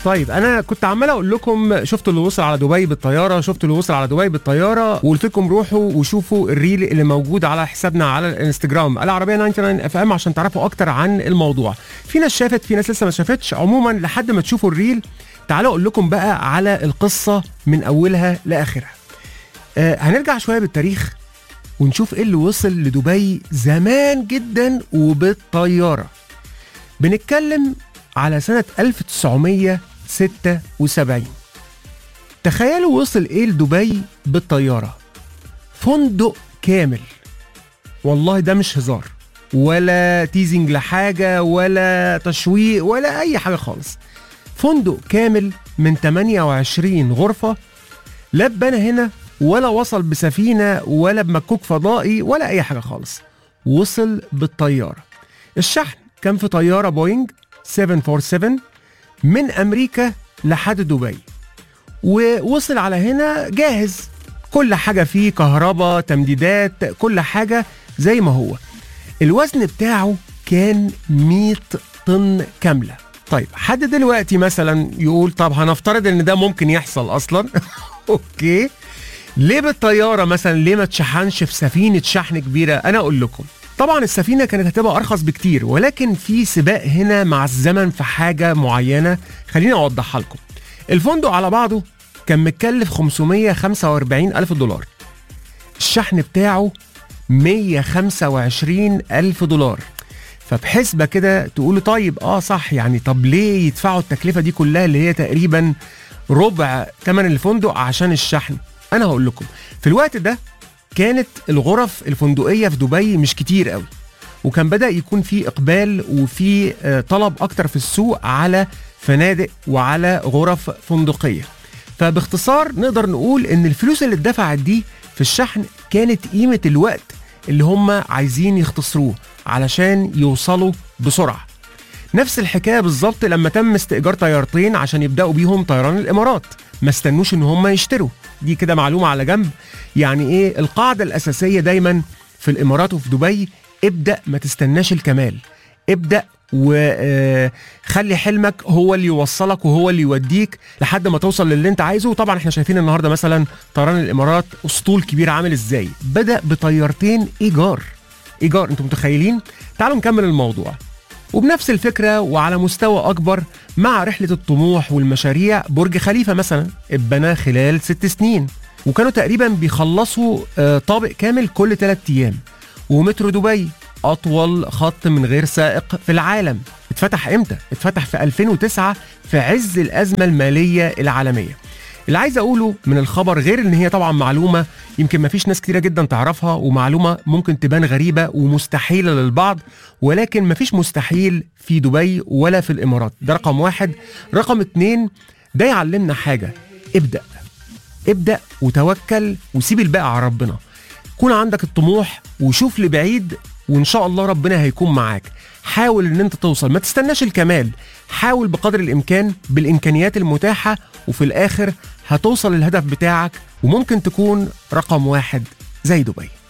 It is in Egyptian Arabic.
طيب انا كنت عمال اقول لكم شفتوا اللي وصل على دبي بالطياره شفتوا اللي وصل على دبي بالطياره وقلت لكم روحوا وشوفوا الريل اللي موجود على حسابنا على الانستجرام العربيه 99 اف ام عشان تعرفوا اكتر عن الموضوع في ناس شافت في ناس لسه ما شافتش عموما لحد ما تشوفوا الريل تعالوا اقول لكم بقى على القصه من اولها لاخرها آه هنرجع شويه بالتاريخ ونشوف ايه اللي وصل لدبي زمان جدا وبالطياره بنتكلم على سنة 1976 تخيلوا وصل ايه لدبي بالطيارة فندق كامل والله ده مش هزار ولا تيزنج لحاجة ولا تشويق ولا أي حاجة خالص فندق كامل من 28 غرفة لا اتبنى هنا ولا وصل بسفينة ولا بمكوك فضائي ولا أي حاجة خالص وصل بالطيارة الشحن كان في طيارة بوينج 747 من أمريكا لحد دبي ووصل على هنا جاهز كل حاجة فيه كهرباء تمديدات كل حاجة زي ما هو الوزن بتاعه كان 100 طن كاملة طيب حد دلوقتي مثلا يقول طب هنفترض ان ده ممكن يحصل اصلا اوكي ليه بالطيارة مثلا ليه ما تشحنش في سفينة شحن كبيرة انا اقول لكم طبعا السفينة كانت هتبقى أرخص بكتير ولكن في سباق هنا مع الزمن في حاجة معينة خليني أوضحها لكم الفندق على بعضه كان متكلف 545 ألف دولار الشحن بتاعه 125 ألف دولار فبحسبة كده تقولوا طيب اه صح يعني طب ليه يدفعوا التكلفة دي كلها اللي هي تقريبا ربع ثمن الفندق عشان الشحن انا هقول لكم في الوقت ده كانت الغرف الفندقيه في دبي مش كتير قوي وكان بدا يكون في اقبال وفي آه، طلب اكتر في السوق على فنادق وعلى غرف فندقيه فباختصار نقدر نقول ان الفلوس اللي اتدفعت دي في الشحن كانت قيمه الوقت اللي هم عايزين يختصروه علشان يوصلوا بسرعه نفس الحكايه بالظبط لما تم استئجار طيارتين عشان يبداوا بيهم طيران الامارات ما استنوش ان هم يشتروا دي كده معلومه على جنب يعني ايه القاعده الاساسيه دايما في الامارات وفي دبي ابدا ما تستناش الكمال ابدا وخلي حلمك هو اللي يوصلك وهو اللي يوديك لحد ما توصل للي انت عايزه وطبعا احنا شايفين النهارده مثلا طيران الامارات اسطول كبير عامل ازاي بدا بطيارتين ايجار ايجار انتم متخيلين تعالوا نكمل الموضوع وبنفس الفكرة وعلى مستوى أكبر مع رحلة الطموح والمشاريع برج خليفة مثلا اتبنى خلال ست سنين وكانوا تقريبا بيخلصوا آه، طابق كامل كل ثلاث أيام ومترو دبي أطول خط من غير سائق في العالم اتفتح إمتى؟ اتفتح في 2009 في عز الأزمة المالية العالمية اللي عايز اقوله من الخبر غير ان هي طبعا معلومه يمكن ما فيش ناس كتيره جدا تعرفها ومعلومه ممكن تبان غريبه ومستحيله للبعض ولكن ما فيش مستحيل في دبي ولا في الامارات ده رقم واحد رقم اتنين ده يعلمنا حاجه ابدا ابدا وتوكل وسيب الباقي على ربنا كون عندك الطموح وشوف لبعيد وان شاء الله ربنا هيكون معاك حاول ان انت توصل ما تستناش الكمال حاول بقدر الامكان بالامكانيات المتاحه وفي الاخر هتوصل للهدف بتاعك وممكن تكون رقم واحد زي دبي